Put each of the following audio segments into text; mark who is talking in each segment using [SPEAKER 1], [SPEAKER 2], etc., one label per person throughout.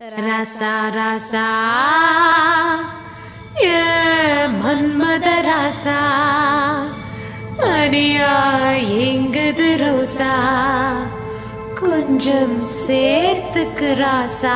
[SPEAKER 1] ரசா ரசா ஏ மன்மத ராசா தனியா எங்குது ரோசா கொஞ்சம் சேர்த்துக்கு ராசா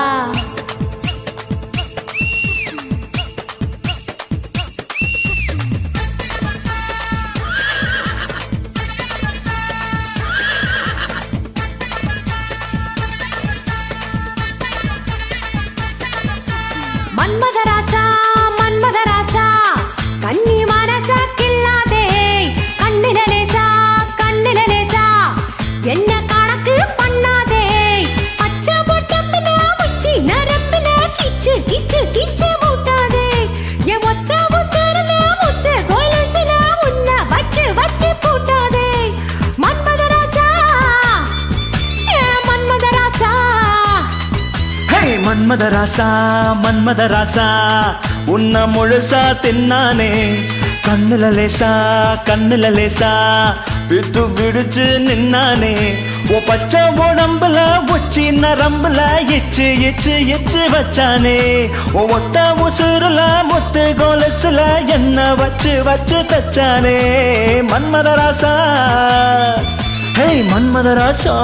[SPEAKER 1] மன்மத ராசா மன்மத ராசா கன்னி மனச கில்லாதே கண்ணில லேசா கண்ணில லேசா என்ன கணக்கு பண்ணாதே பச்சை பொட்டப்பின முச்சி நரம்பின கிச்சு கிச்சு கிச்சு மூட்டாதே என் மொத்த உசுருல முத்த கொலுசுல உன்னை வச்சு வச்சு பூட்டாதே மன்மத ராசா ஏ மன்மத ராசா
[SPEAKER 2] ஹே மன்மத ராசா மன்மத ராசா உன்ன முழுசா தின்னானே கண்ணுல லேசா கண்ணுல லேசா விட்டு விடுச்சு நின்னானே ஓ பச்சை உடம்புல உச்சி நரம்புல இச்சு இச்சு இச்சு வச்சானே ஓ ஒத்த உசுருல முத்து கோலசுல என்ன வச்சு வச்சு தச்சானே மன்மத ராசா ஹே மன்மத ராசா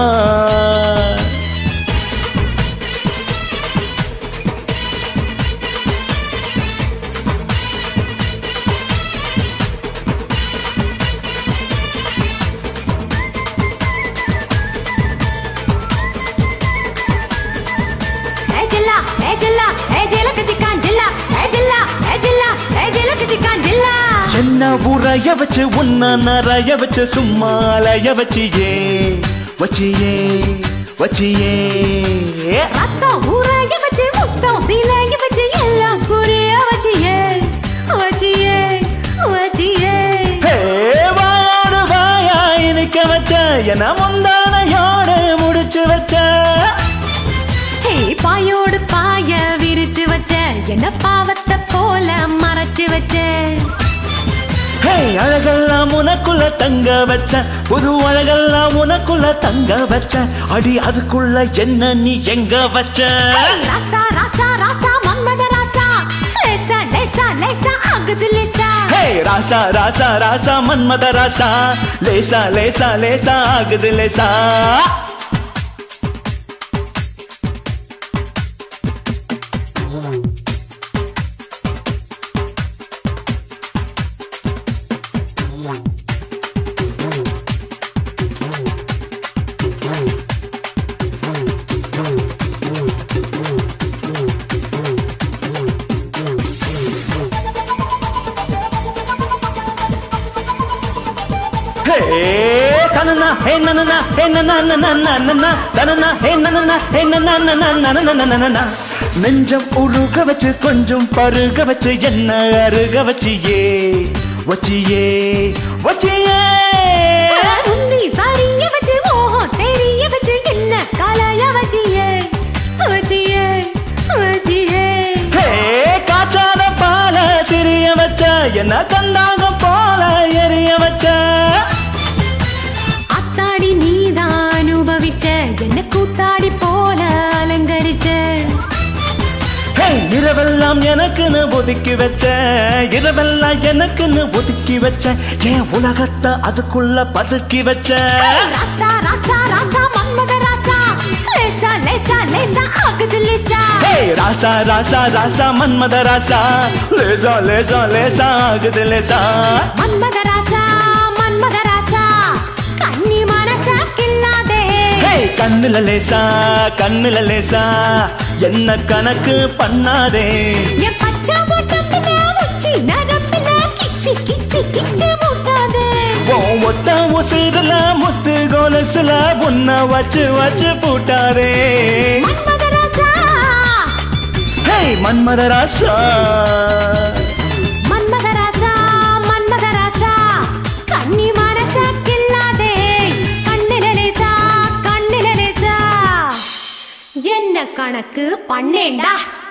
[SPEAKER 1] ఏ జిల్లా ఏ జిల్లా ఏ జిల్లాకి చిక్కాన్ జిల్లా ఏ జిల్లా ఏ జిల్లా ఏ జిల్లాకి చిక్కాన్ జిల్లా
[SPEAKER 2] என்ன உரைய வச்சு உன்ன நிறைய வச்சு சும்மா அலைய வச்சியே வச்சியே வச்சியே
[SPEAKER 1] ரத்தம் ஊராய வச்சு முத்தம் சீலைய வச்சு எல்லாம் புரிய வச்சியே வச்சியே வச்சியே
[SPEAKER 2] ஹே வாயோடு வாயா இனிக்க வச்ச என முந்தானையோடு முடிச்சு வச்ச
[SPEAKER 1] ஹே பாயோடு பாய விரிச்சு வச்ச என்ன பாவத்தை போல மறைச்சு வச்ச
[SPEAKER 2] ஹே அழகெல்லாம் உனக்குள்ள தங்க வச்ச புது அழகெல்லாம் உனக்குள்ள தங்க வச்ச அடி அதுக்குள்ள என்ன நீ எங்க வச்ச
[SPEAKER 1] ராசா ராசா ராசா மன்மத ராசா லேசா லேசா லேசா ஆகுது லேசா
[SPEAKER 2] ஹே ராசா ராசா ராசா மன்மத ராசா லேசா லேசா லேசா ஆகுது லேசா ஹே தனனா ஹே நனனா ஹே நனா நனா நனா தனனா ஹே நனனா ஹே நனா நனா நனா நனா நெஞ்சம் உருக வச்சு கொஞ்சம் பருக வச்சு என்ன அருக வச்சியே வச்சியே வச்சியே
[SPEAKER 1] உந்தி சாரிய வச்சு மோகம் தெரிய வச்சு என்ன காலைய வச்சியே வச்சியே வச்சியே
[SPEAKER 2] ஹே காய்ச்சாத பால திரிய வச்ச என்ன கண்டாங்க போல எரிய வச்ச
[SPEAKER 1] அத்தாடி நீதான் அனுபவிச்ச என்ன கூத்தாடி போல அலங்கரிச்ச
[SPEAKER 2] ஹே இரவெல்லாம் எனக்குன்னு ஒதுக்கி வச்ச இரவெல்லாம் எனக்குன்னு ஒதுக்கி வச்ச என் உலகத்தை அதுக்குள்ள பதுக்கி வச்ச
[SPEAKER 1] ராசா ராசா ராசா மன்மத ராசா லேசா லேசா லேசா ஆகுது லேசா
[SPEAKER 2] ஹே ராசா ராசா ராசா மன்மத ராசா லேசா லேசா லேசா ஆகுது லேசா
[SPEAKER 1] மன்மத ராசா மன்மத ராசா கன்னி மனச கில்லாதே
[SPEAKER 2] ஹே கண்ணுல லேசா கண்ணுல லேசா என்ன கணக்கு பண்ணாதே
[SPEAKER 1] என் பச்சை போட்டப்பின உச்சி நரம்பின கிச்சு கிச்சு கிச்சு மூட்டாதே
[SPEAKER 2] உன் ஒத்த உசிறுல முத்து கோலசுல உன்னை வச்சு வச்சு பூட்டாதே
[SPEAKER 1] மன்மத ராசா
[SPEAKER 2] ஹே மன்மத ராசா
[SPEAKER 1] மன்மத ராசா மன்மத ராசா கன்னி மனச கில்லாதே கண்ணில லேசா கண்ணில லேசா என்ன கணக்கு பண்ணேண்டா